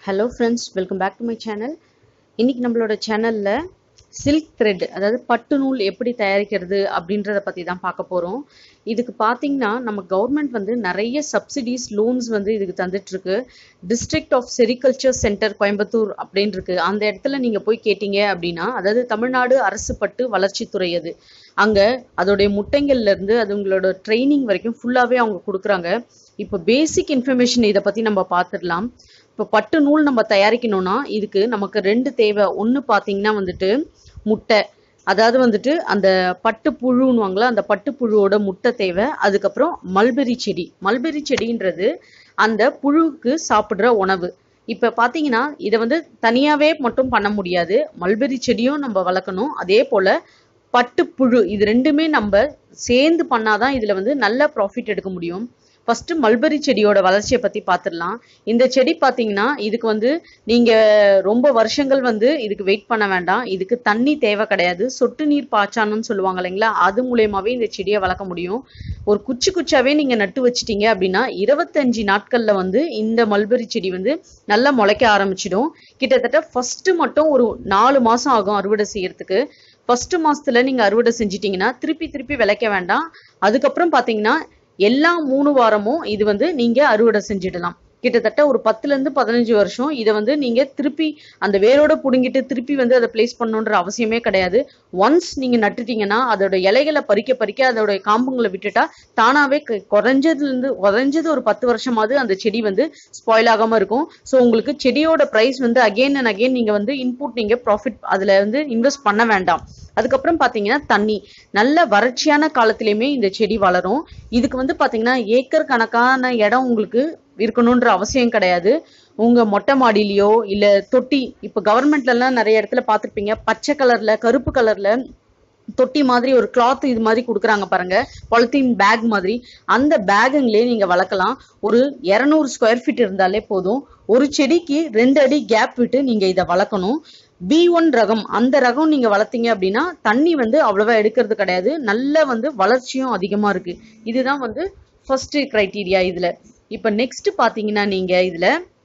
hello friends welcome back to my channel இன்னைக்கு நம்மளோட சேனலில் சில்க் த்ரெட் அதாவது பட்டு நூல் எப்படி தயாரிக்கிறது அப்படின்றத பற்றி தான் பார்க்க போகிறோம் இதுக்கு பார்த்தீங்கன்னா நம்ம கவர்மெண்ட் வந்து நிறைய சப்சிடிஸ் லோன்ஸ் வந்து இதுக்கு தந்துட்டுருக்கு district of sericulture centre Coimbatore அப்படின்னு இருக்கு அந்த இடத்துல நீங்கள் போய் கேட்டீங்க அப்படின்னா அதாவது தமிழ்நாடு அரசு பட்டு வளர்ச்சித்துறை அது அங்கே அதோடைய முட்டைங்கள்ல இருந்து அது உங்களோட ட்ரைனிங் வரைக்கும் ஃபுல்லாகவே அவங்க கொடுக்குறாங்க இப்போ பேசிக் இன்ஃபர்மேஷன் இதை பற்றி நம்ம பார்த்துடலாம் இப்போ பட்டு நூல் நம்ம தயாரிக்கணும்னா இதுக்கு நமக்கு ரெண்டு தேவை ஒன்று பார்த்தீங்கன்னா வந்துட்டு முட்டை அதாவது வந்துட்டு அந்த பட்டு புழுன்னுவாங்களா அந்த பட்டு புழுவோட முட்டை தேவை அதுக்கப்புறம் மல்பெரி செடி மல்பெரி செடின்றது அந்த புழுவுக்கு சாப்பிட்ற உணவு இப்போ பார்த்தீங்கன்னா இதை வந்து தனியாகவே மட்டும் பண்ண முடியாது மல்பெரி செடியும் நம்ம வளர்க்கணும் அதே போல் பட்டுப்புழு இது ரெண்டுமே நம்ம சேர்ந்து பண்ணாதான் இதில் வந்து நல்ல ப்ராஃபிட் எடுக்க முடியும் ஃபர்ஸ்ட் மல்பெரி செடியோட வளர்ச்சியை பற்றி பார்த்துடலாம் இந்த செடி பார்த்தீங்கன்னா இதுக்கு வந்து நீங்கள் ரொம்ப வருஷங்கள் வந்து இதுக்கு வெயிட் பண்ண வேண்டாம் இதுக்கு தண்ணி தேவை கிடையாது சொட்டு நீர் பாய்ச்சானுன்னு சொல்லுவாங்க இல்லைங்களா அது மூலயமாவே இந்த செடியை வளர்க்க முடியும் ஒரு குச்சி குச்சாவே நீங்கள் நட்டு வச்சிட்டீங்க அப்படின்னா இருபத்தஞ்சு நாட்களில் வந்து இந்த மல்பெரி செடி வந்து நல்லா முளைக்க ஆரம்பிச்சிடும் கிட்டத்தட்ட ஃபர்ஸ்ட் மட்டும் ஒரு நாலு மாதம் ஆகும் அறுவடை செய்யறதுக்கு ஃபர்ஸ்ட் மாசத்துல நீங்க அறுவடை செஞ்சிட்டீங்கன்னா திருப்பி திருப்பி விளைக்க வேண்டாம் அதுக்கப்புறம் பாத்தீங்கன்னா எல்லா மூணு வாரமும் இது வந்து நீங்க அறுவடை செஞ்சிடலாம் கிட்டத்தட்ட ஒரு பத்துல இருந்து பதினஞ்சு வருஷம் இதை வந்து நீங்க திருப்பி அந்த வேரோட புடுங்கிட்டு திருப்பி வந்து அதை பிளேஸ் பண்ணணுன்ற அவசியமே கிடையாது ஒன்ஸ் நீங்க நட்டுட்டீங்கன்னா அதோட இலைகளை பறிக்க பறிக்க அதோட காம்புங்களை விட்டுட்டா தானாவே க- குறைஞ்சதுல இருந்து குறைஞ்சது ஒரு பத்து வருஷமாவது அந்த செடி வந்து ஸ்பாயில் ஆகாம இருக்கும் ஸோ உங்களுக்கு செடியோட பிரைஸ் வந்து அகைன் அண்ட் அகைன் நீங்க வந்து இன்புட் நீங்க ப்ராஃபிட் அதுல வந்து இன்வெஸ்ட் பண்ண வேண்டாம் அதுக்கப்புறம் பாத்தீங்கன்னா தண்ணி நல்ல வறட்சியான காலத்திலயுமே இந்த செடி வளரும் இதுக்கு வந்து பாத்தீங்கன்னா ஏக்கர் கணக்கான இடம் உங்களுக்கு இருக்கணும்ன்ற அவசியம் கிடையாது உங்க மொட்டை மாடியிலயோ இல்ல தொட்டி இப்ப கவர்மெண்ட்ல எல்லாம் நிறைய இடத்துல பார்த்திருப்பீங்க பச்சை கலர்ல கருப்பு கலர்ல தொட்டி மாதிரி ஒரு கிளாத் இது மாதிரி கொடுக்குறாங்க பாருங்க பாலித்தீன் பேக் மாதிரி அந்த பேகுங்களே நீங்க வளர்க்கலாம் ஒரு இரநூறு ஸ்கொயர் ஃபீட் இருந்தாலே போதும் ஒரு செடிக்கு ரெண்டு அடி கேப் விட்டு நீங்க இதை வளர்க்கணும் பி ஒன் ரகம் அந்த ரகம் நீங்க வளர்த்தீங்க அப்படின்னா தண்ணி வந்து அவ்வளவா எடுக்கிறது கிடையாது நல்ல வந்து வளர்ச்சியும் அதிகமா இருக்கு இதுதான் வந்து ஃபர்ஸ்ட் கிரைட்டீரியா இதுல இப்ப நெக்ஸ்ட் பாத்தீங்கன்னா நீங்க இதுல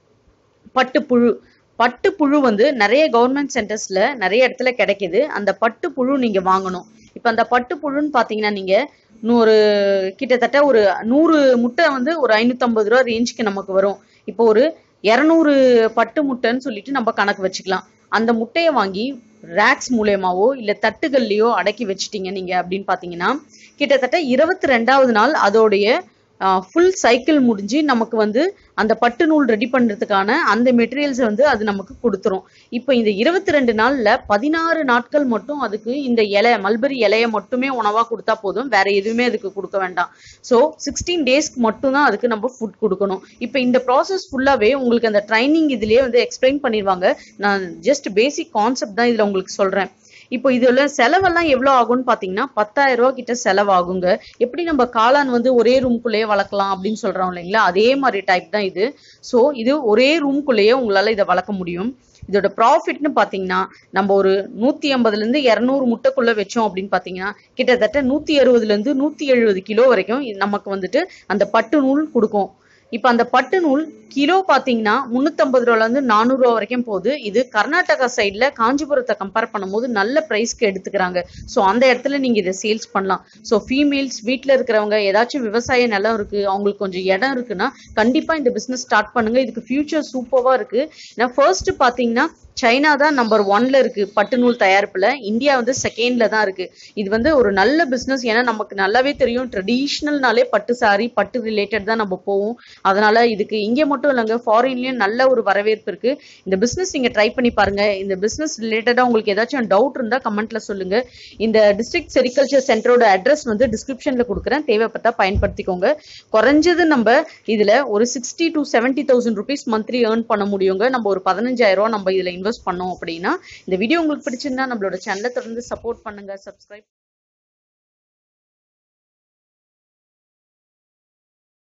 பட்டுப்புழு பட்டுப்புழு வந்து நிறைய கவர்மெண்ட் சென்டர்ஸ்ல நிறைய இடத்துல கிடைக்குது அந்த பட்டுப்புழு நீங்க வாங்கணும் இப்ப அந்த பட்டுப்புழுன்னு பாத்தீங்கன்னா நீங்க நூறு கிட்டத்தட்ட ஒரு நூறு முட்டை வந்து ஒரு ஐநூத்தம்பது ரூபா ரேஞ்சுக்கு நமக்கு வரும் இப்போ ஒரு இரநூறு பட்டு முட்டைன்னு சொல்லிட்டு நம்ம கணக்கு வச்சுக்கலாம் அந்த முட்டையை வாங்கி ரேக்ஸ் மூலியமாவோ இல்ல தட்டுகள்லயோ அடக்கி வச்சிட்டீங்க நீங்க அப்படின்னு பாத்தீங்கன்னா கிட்டத்தட்ட இருபத்தி ரெண்டாவது நாள் அதோடைய ஃபுல் சைக்கிள் முடிஞ்சு நமக்கு வந்து அந்த பட்டு நூல் ரெடி பண்றதுக்கான அந்த மெட்டீரியல்ஸ் வந்து அது நமக்கு கொடுத்துரும் இப்போ இந்த இருபத்தி ரெண்டு நாள்ல பதினாறு நாட்கள் மட்டும் அதுக்கு இந்த இலை மல்பெரி இலையை மட்டுமே உணவா கொடுத்தா போதும் வேற எதுவுமே அதுக்கு கொடுக்க வேண்டாம் ஸோ சிக்ஸ்டீன் டேஸ்க்கு மட்டும் தான் அதுக்கு நம்ம ஃபுட் கொடுக்கணும் இப்போ இந்த ப்ராசஸ் ஃபுல்லாவே உங்களுக்கு அந்த ட்ரைனிங் இதுலயே வந்து எக்ஸ்பிளைன் பண்ணிடுவாங்க நான் ஜஸ்ட் பேசிக் கான்செப்ட் தான் இதுல உங்களுக்கு சொல்றேன் இப்போ இதுல செலவெல்லாம் எவ்வளவு ஆகும்னு பாத்தீங்கன்னா பத்தாயிரம் ரூபாய் கிட்ட செலவாகுங்க எப்படி நம்ம காளான் வந்து ஒரே ரூம்குள்ளேயே வளர்க்கலாம் அப்படின்னு சொல்றோம் இல்லைங்களா அதே மாதிரி டைப் தான் இது ஸோ இது ஒரே ரூம்குள்ளேயே உங்களால இதை வளர்க்க முடியும் இதோட ப்ராஃபிட்னு பாத்தீங்கன்னா நம்ம ஒரு நூத்தி ஐம்பதுல இருந்து இருநூறு முட்டைக்குள்ள வச்சோம் அப்படின்னு பாத்தீங்கன்னா கிட்டத்தட்ட நூத்தி அறுபதுல இருந்து நூத்தி எழுபது கிலோ வரைக்கும் இது நமக்கு வந்துட்டு அந்த பட்டு நூல் கொடுக்கும் இப்ப அந்த பட்டு நூல் கிலோ பாத்தீங்கன்னா முன்னூத்தம்பது ரூபால இருந்து நானூறு ரூபா வரைக்கும் போகுது இது கர்நாடகா சைட்ல காஞ்சிபுரத்தை கம்பேர் பண்ணும்போது நல்ல பிரைஸ்க்கு எடுத்துக்கிறாங்க சோ அந்த இடத்துல நீங்க இதை சேல்ஸ் பண்ணலாம் சோ ஃபீமேல்ஸ் வீட்ல இருக்கிறவங்க ஏதாச்சும் விவசாய நிலம் இருக்கு அவங்களுக்கு கொஞ்சம் இடம் இருக்குன்னா கண்டிப்பா இந்த பிசினஸ் ஸ்டார்ட் பண்ணுங்க இதுக்கு ஃபியூச்சர் சூப்பரா இருக்கு ஏன்னா ஃபர்ஸ்ட் பாத்தீங்கன்னா சைனா தான் நம்பர் ஒன்ல இருக்கு பட்டு நூல் தயாரிப்புல இந்தியா வந்து செகண்ட்ல தான் இருக்கு இது வந்து ஒரு நல்ல பிசினஸ் ஏன்னா நமக்கு நல்லாவே தெரியும் ட்ரெடிஷ்னல்னாலே பட்டு சாரி பட்டு ரிலேட்டட் தான் நம்ம போவோம் அதனால இதுக்கு இங்க மட்டும் இல்லைங்க ஃபாரின்லயும் நல்ல ஒரு வரவேற்பு இருக்கு இந்த பிசினஸ் நீங்க ட்ரை பண்ணி பாருங்க இந்த பிசினஸ் ரிலேட்டடா உங்களுக்கு ஏதாச்சும் டவுட் இருந்தா கமெண்ட்ல சொல்லுங்க இந்த டிஸ்ட்ரிக்ட் செரிகல்ச்சர் சென்டரோட அட்ரஸ் வந்து டிஸ்கிரிப்ஷன்ல கொடுக்குறேன் தேவைப்பட்டா பயன்படுத்திக்கோங்க குறைஞ்சது நம்ம இதுல ஒரு sixty to seventy thousand rupees monthly earn பண்ண முடியுங்க நம்ம ஒரு பதினஞ்சாயிரம் ரூபாய் நம்ம இதுல இன்வெஸ்ட் பண்ணோம் அப்படின்னா இந்த வீடியோ உங்களுக்கு பிடிச்சிருந்தா நம்மளோட சேனலை தொடர்ந்து சப்போர்ட் பண்ணுங்க சப்ஸ்கிரைப்